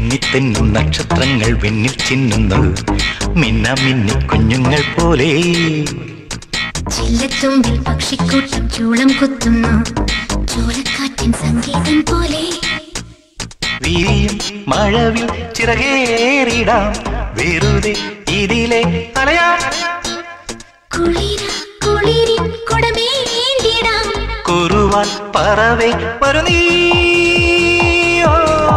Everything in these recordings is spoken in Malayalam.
മിന്നിത്തെന്നും നക്ഷത്രങ്ങൾ വെണ്ണിൽ ചിന്നുന്നു മിന്ന മിന്നി കുഞ്ഞുങ്ങൾ പോലെ ചില്ലത്തുമ്പിൽ പക്ഷിക്കൂട്ടം ചൂളം കുത്തുന്നു ചൂളക്കാറ്റിൻ സംഗീതം പോലെ വീരിയും മഴവിൽ ചിറകേറിടാം വെറുതെ ഇതിലെ അലയാ കുളിര കുളിരിൻ കുടമേന്തിടാം കുറുവാൽ പറവേ വരു നീ ഓ.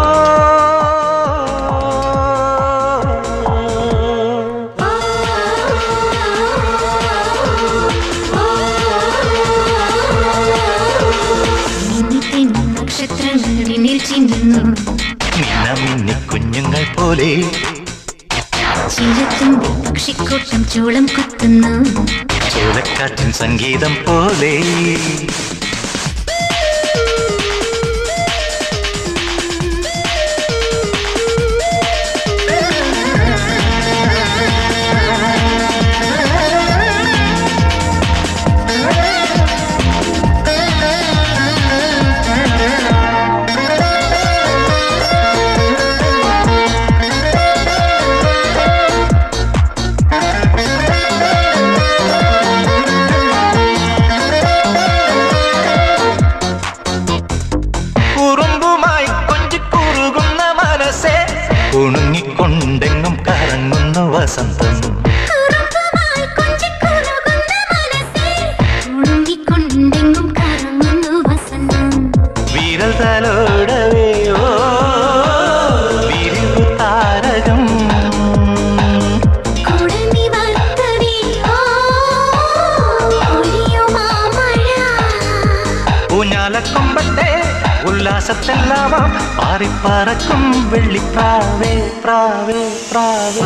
മിന്നിത്തെന്നും നക്ഷത്രങ്ങൾ വിണ്ണിൽ ചിന്നുന്നു മിന്ന മിന്നി കുഞ്ഞുങ്ങൾ പോലെ ചില്ലത്തുമ്പിൽ പക്ഷിക്കൂട്ടം ചൂളം കുത്തുന്നു ചോലക്കാറ്റിൻ സംഗീതം പോലെ കുറുമ്പുമായി കൊഞ്ചിക്കുറുകുന്ന മനസ്സെ കുണുങ്ങിക്കൊണ്ടെങ്ങും കറങ്ങുന്നു വസന്തം കുറുമ്പുമായി കൊഞ്ചിക്കുറുകുന്ന മനസ്സേ, ഉണങ്ങിക്കൊണ്ടെങ്ങും കറങ്ങുന്നു വസന്തം വിരൽ തലോടവേ ഓ വിരിവു താരകം കുടമി വർത്തവേ, ഓ, ഒലിയുമാ മഴ. ഊഞ്ഞാലക്കൊമ്പത്തെ ഉല്ലാസത്തെല്ലാമാം പാറിപ്പറക്കും വെള്ളിപ്രാവേ പ്രാവേ പ്രാവേ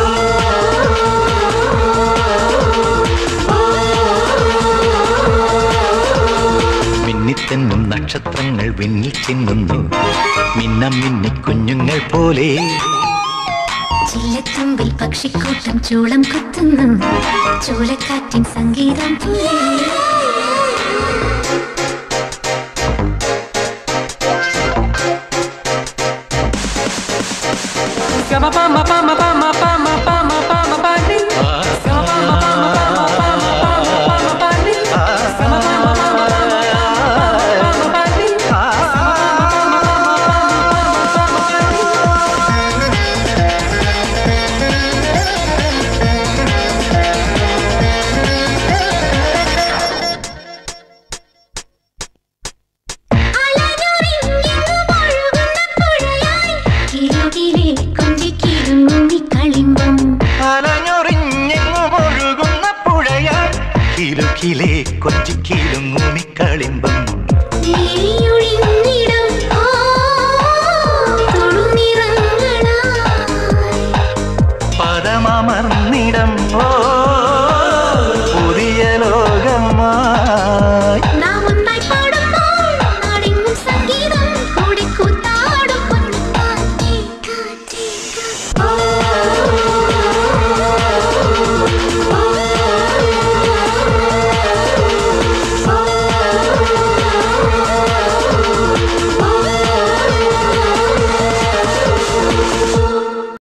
മിന്നിത്തെന്നും നക്ഷത്രങ്ങൾ വിണ്ണിൽ ചിന്നുന്നു മിന്നം മിന്നി കുഞ്ഞുങ്ങൾ പോലെ ചില്ലത്തുമ്പിൽ പക്ഷിക്കൂട്ടം ചൂളം കുത്തുന്നു ചൂളക്കാറ്റിൻ സംഗീതം പോലെ കിലുകിലെ കൊഞ്ചിക്കിലുങ്ങി കളിമ്പം അലഞ്ഞൊറിഞ്ഞെങ്ങും ഒഴുകുന്ന പുഴയാൽ കിലുക്കിലെ കൊച്ചിക്കിലുങ്ങൂമി കളിമ്പം